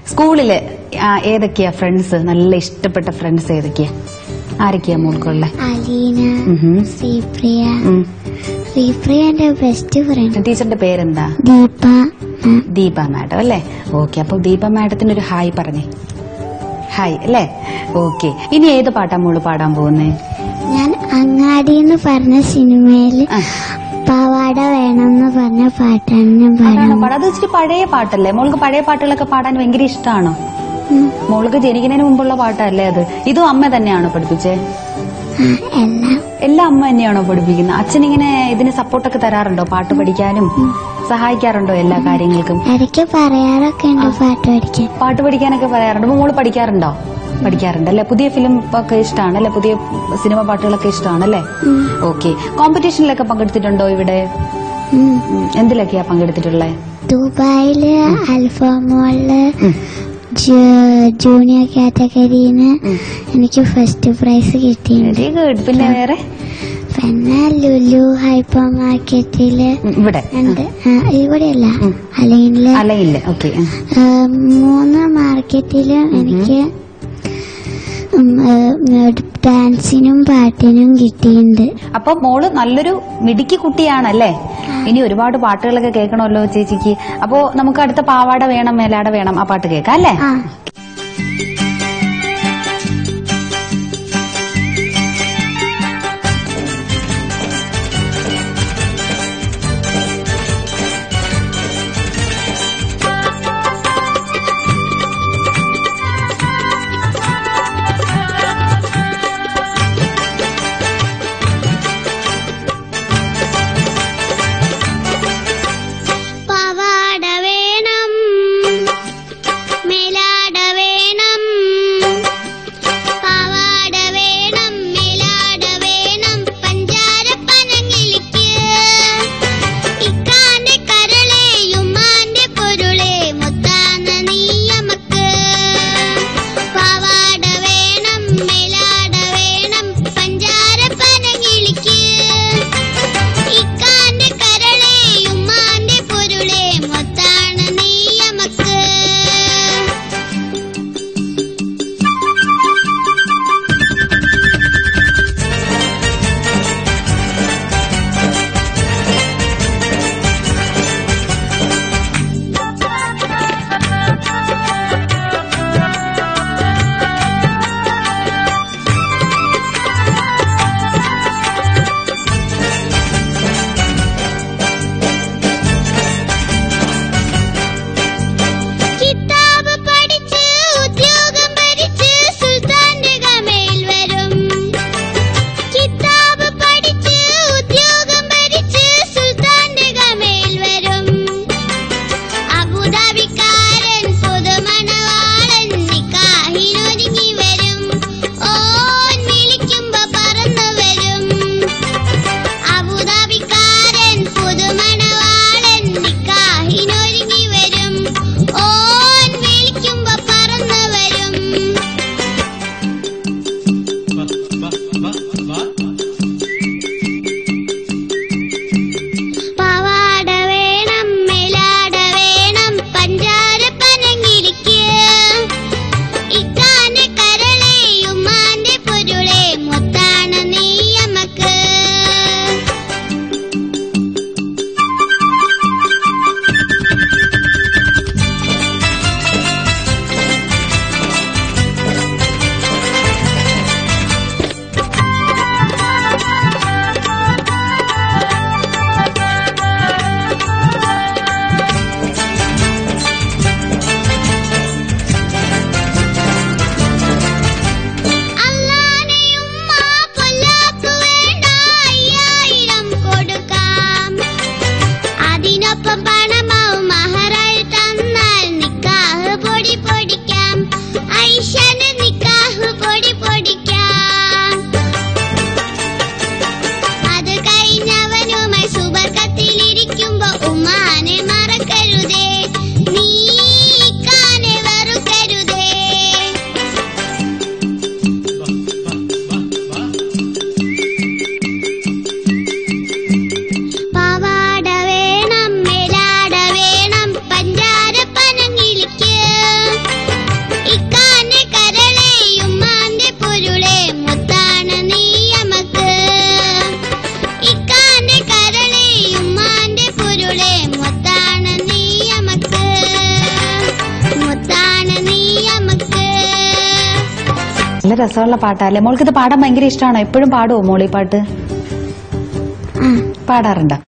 സ്കൂളില് ആ, ഏതൊക്കെയാ ഫ്രണ്ട്സ് നല്ല ഇഷ്ടപ്പെട്ട ഫ്രണ്ട്സ് ഏതൊക്കെയാ ആരൊക്കെയാ മോൾക്കുള്ള അലീന ശ്രീപ്രിയ ഉം. ശ്രീപ്രിയ എന്റെ ബെസ്റ്റ് ഫ്രണ്ട് ടീച്ചറിന്റെ പേരെന്താ ദീപ മാം. ദീപ മാഡം അല്ലേ ഓക്കെ അപ്പൊ ദീപ മാഡത്തിന് ഒരു ഹായ് പറഞ്ഞേ ഹായ് അല്ലേ ഓക്കെ ഇനി ഏത് പാട്ടാ മോള് പാടാൻ പോകുന്നേ ഞാൻ അങ്ങാടി എന്ന് പറഞ്ഞ സിനിമയില് ആ. പാവാട വേണമെന്ന് പറഞ്ഞ പാട്ടാണ് ഞാൻ അതാണോ പാടാൻ പാടാ അത് ഇച്ചിരി പഴയ പാട്ടല്ലേ മോൾക്ക് പഴയ പാട്ടുകളൊക്കെ പാടാൻ ഭയങ്കര ഇഷ്ടമാണോ ഉം. മോൾക്ക് ജനിക്കുന്നതിന് മുമ്പുള്ള പാട്ടല്ലേ അത് ഇതും അമ്മ തന്നെയാണോ പഠിപ്പിച്ചേ ആ, എല്ലാം എല്ലാം അമ്മ തന്നെയാണോ പഠിപ്പിക്കുന്നത് അച്ഛൻ ഇങ്ങനെ ഇതിന് സപ്പോർട്ടൊക്കെ തരാറുണ്ടോ പാട്ട് പഠിക്കാനും സഹായിക്കാറുണ്ടോ എല്ലാ കാര്യങ്ങൾക്കും ഇടയ്ക്ക് പറയാറൊക്കെ ഉണ്ട് പാട്ട് പഠിക്കാൻ പാട്ട് പഠിക്കാനൊക്കെ പറയാറുണ്ട് അപ്പൊ മോള് പഠിക്കാറുണ്ടോ പഠിക്കാറുണ്ട് അല്ലെ പുതിയ ഫിലിം ഒക്കെ ഇഷ്ടമാണ് അല്ലെ പുതിയ സിനിമ പാട്ടുകളൊക്കെ ഇഷ്ടമാണല്ലേ ഉം. ഓക്കെ കോമ്പറ്റീഷനിലൊക്കെ പങ്കെടുത്തിട്ടുണ്ടോ ഇവിടെ ഉം. ഉം, എന്തിലൊക്കെയാ പങ്കെടുത്തിട്ടുള്ളത് ദുബായില് അൽഫാമോളില് ജൂ- ജൂനിയർ കാറ്റഗറിന്ന് എനിക്ക് ഫസ്റ്റ് പ്രൈസ് കിട്ടിയിട്ടുണ്ട് വെരി ഗുഡ് പിന്നെ വേറെ പിന്നെ ലുലു ഹൈപ്പർ മാർക്കറ്റില് ഉം, ഇവിടെ ഉണ്ട് ആ, ഇവിടെയല്ല ഉം. അലൈനില് അലയില്ല ഓക്കെ ആ, മൂന്ന് മാർക്കറ്റിലും എനിക്ക് ഉം, ആ, ഡാൻസിനും പാട്ടിനും കിട്ടിയിട്ടുണ്ട് അപ്പൊ മോള് നല്ലൊരു മിടുക്കി കുട്ടിയാണല്ലേ ഇനി ഒരുപാട് പാട്ടുകളൊക്കെ കേൾക്കണമല്ലോ ചേച്ചിക്ക് അപ്പോ നമുക്ക് അടുത്ത പാവാട വേണം മേലാട വേണം ആ പാട്ട് കേൾക്കാം അല്ലേ ആ പാവാട വേണം മേലാട വേണം പാവാട വേണം മേലാട വേണം പഞ്ചാര പനങ്ങിലിക്ക് ഇക്കാന്റെ കരളെ ഉമ്മാന്റെ പൊരുളെ മുത്താന നീയമക്ക് പാവാട വേണം മേലാട വേണം പഞ്ചാര പനങ്ങിലിക്ക് ഇക്കാന്റെ കരളെ ഉമ്മാന്റെ പൊരുളെ മൊത്താണ് നീയമക്ക് കിതാബ് പഠിച്ച് ഉദ്യോഗം ഭരിച്ച് സുൽത്താന്റെ ഗമയിൽ വരും കിതാബ് പഠിച്ച് ഉദ്യോഗം ഭരിച്ച് സുൽത്താന്റെ ഗമയിൽ വരും അബുദാബിക്കാരൻ പുതുമണവാളൻ നിക്കാഹിനൊരുങ്ങി വരും ഓൻ വിളിക്കുമ്പോ പറന്നു വരും അബുദാബിക്കാരൻ പുതുമണവാളൻ നിക്കാഹിനൊരുങ്ങി വരും ഓൻ വിളിക്കുമ്പോ പറന്നു വരും പാവാട വേണം മേലാട വേണം പഞ്ചാര പനങ്ങിരിക്ക് ഇക്കാന്റെ കരളെ ഉമ്മാന്റെ പൊരുളെ മൊത്താണ് നീയമക്ക് അല്ലാനെയുമ്മ പൊല്ലാക്കു വേണ്ട അയ്യായിരം കൊടുക്കാം അതിനൊപ്പം പണമാവും മഹറായി തന്നാൽ നിക്കാഹ് പൊടി പൊടിക്കാം ഐഷന് നിക്കാഹ് പൊടി പൊടിക്കാം അത് കഴിഞ്ഞവനുമായി സുബർക്കത്തിലിരിക്കുമ്പോ ഉമ്മാനെ മറക്കരുതേ നീ ഇക്കാനെ വെറുക്കരുതേ പാവാട വേണം മേലാട വേണം പഞ്ചാര പനങ്ങിലിക്ക് നല്ല രസമുള്ള പാട്ടല്ലേ മോൾക്ക് ഇത് പാടാൻ ഭയങ്കര ഇഷ്ടമാണോ എപ്പോഴും പാടുവോ മോളി പാട്ട് ആ പാടാറുണ്ടോ